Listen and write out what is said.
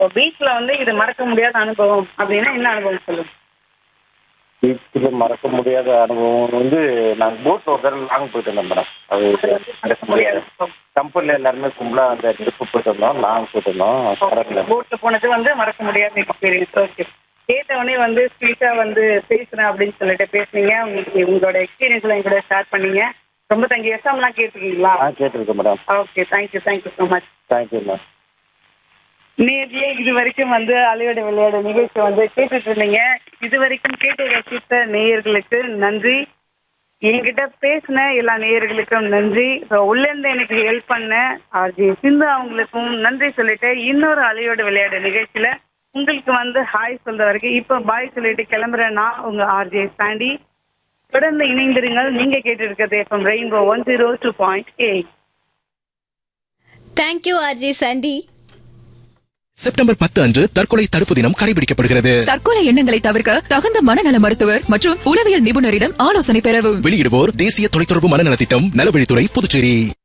இப்போ பீச்ல வந்து இது மறக்க முடியாத அனுபவம் அப்படின்னா என்ன அனுபவம் சொல்லுங்க பீச்சில் மறக்க முடியாத அனுபவம் வந்து நாங்கள் போட்டில் ஒரு தடவை லாங் போயிட்டு வந்தோம் மேடம் அது மறக்க முடியாது கம்பெனியில் எல்லாருமே கும்பலா அந்த ட்ரிப்பு போயிட்டு வந்தோம் லாங் போயிட்டு வந்தோம் கடற்கரை போட்ல போனது வந்து மறக்க முடியாத எக்ஸ்பீரியன்ஸ் ஓகே கேட்ட உடனே வந்து ஸ்வீட்டா வந்து பேசுறேன் அப்படின்னு சொல்லிட்டு பேசுனீங்க உங்களுக்கு உங்களோட எக்ஸ்பீரியன்ஸ்ல என் கூட ஷேர் பண்ணீங்க ரொம்ப தேங்க்யூ எஸ்எம்லாம் கேட்டிருக்கீங்களா ஆ கேட்டிருக்கேன் madam okay thank you thank you so much thank you ma'am நேர்லயே இது வரைக்கும் வந்து அலையோட விளையாட நிகழ்ச்சி வந்து கேட்டுட்டு இருந்தீங்க இது வரைக்கும் கேட்டு ரசித்த நேயர்களுக்கு நன்றி என்கிட்ட பேசின எல்லா நேயர்களுக்கும் நன்றி So, உள்ள இருந்து எனக்கு ஹெல்ப் பண்ண ஆர்ஜி சிந்து அவங்களுக்கும் நன்றி சொல்லிட்டு இன்னொரு அலையோட விளையாட நிகழ்ச்சியில உங்களுக்கு வந்து ஹாய் சொல்ற வரைக்கும் இப்போ பாய் சொல்லிட்டு கிளம்புறேன் நான் உங்க ஆர்ஜே சாண்டி தொடர்ந்து இணைந்திருங்கள் நீங்க கேட்டு இருக்கிறது FM rainbow one zero two point eight thank you RJ Sandy September பத்து அன்று தற்கொலை தடுப்பு தினம் கடைபிடிக்கப்படுகிறது தற்கொலை எண்ணங்களை தவிர்க்க தகுந்த மனநல மருத்துவர் மற்றும் உளவியல் நிபுணரிடம் ஆலோசனை பெறவும் வெளியிடுவோர் தேசிய தொலைத்தொடர்பு மனநலத் திட்டம் நலவழித்துறை புதுச்சேரி